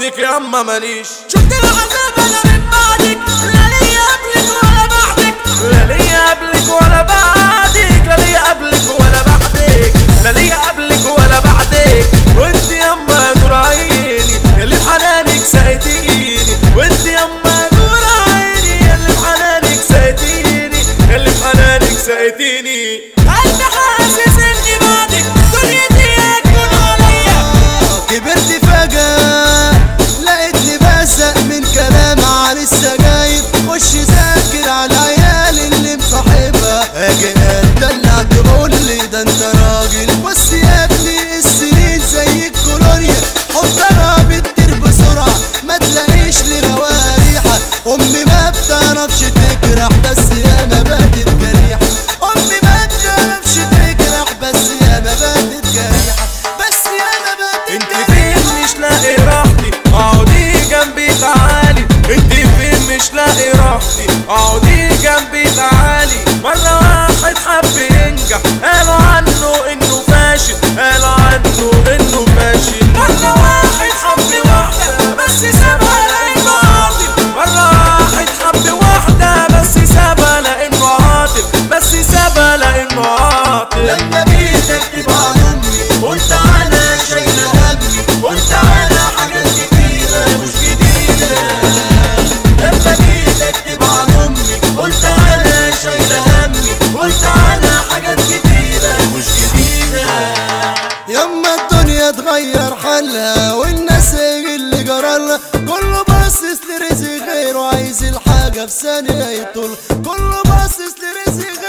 بعدك يا اما ماليش شفت العذاب انا من بعدك لا ليا قبلك ولا بعدك لا ليا قبلك ولا بعدك لا ليا قبلك ولا بعدك لا ليا قبلك ولا بعدك وانت يما نور عيني اللي بحنانك سقيتيني وانت يما نور عيني اللي بحنانك سقيتيني اللي بحنانك سقيتيني انت حاسس اني بعدك دنيتي هتكون عليا كبرت فجأة لقيتني بزق من كلام عن السجاير خش ذاكر على العيال اللي مصاحبها اجي اتدلع تقول لي ده انت راجل بس يا ابني السنين زي الكولونيا حطها بتطير بسرعة ما تلاقيش لي رواها ريحة امي ما بتعرفش تجرح بس يا ما بقت جريحة امي ما بتعرفش تجرح بس يا ما بقت جريحة بس يا ما بقت انت جريحة فين مش لاقي راحتي اقعدي جنبي تعالي انت فين مش لاقي راحتي اقعدي جنبي تعالي مرة واحد حب ينجح قالوا عنه انه فاشل قالوا عنه انه فاشل مرة واحد حب واحدة بس سابها لانه عاطل مرة واحد حب واحدة بس سابها لانه عاطل بس سابها لانه عاطل لما جيت اكتب عن امي قلت انا شايله همي قلت انا حاجات كتيره مش جديده لما جيت اكتب عن امي قلت انا شايله همي قلت انا حاجات كتيره مش جديده يما الدنيا تغير حالها والناس هي اللي جرالها كله باصص لرزق غيره عايز الحاجه في ثانيه يطول كله باصص لرزق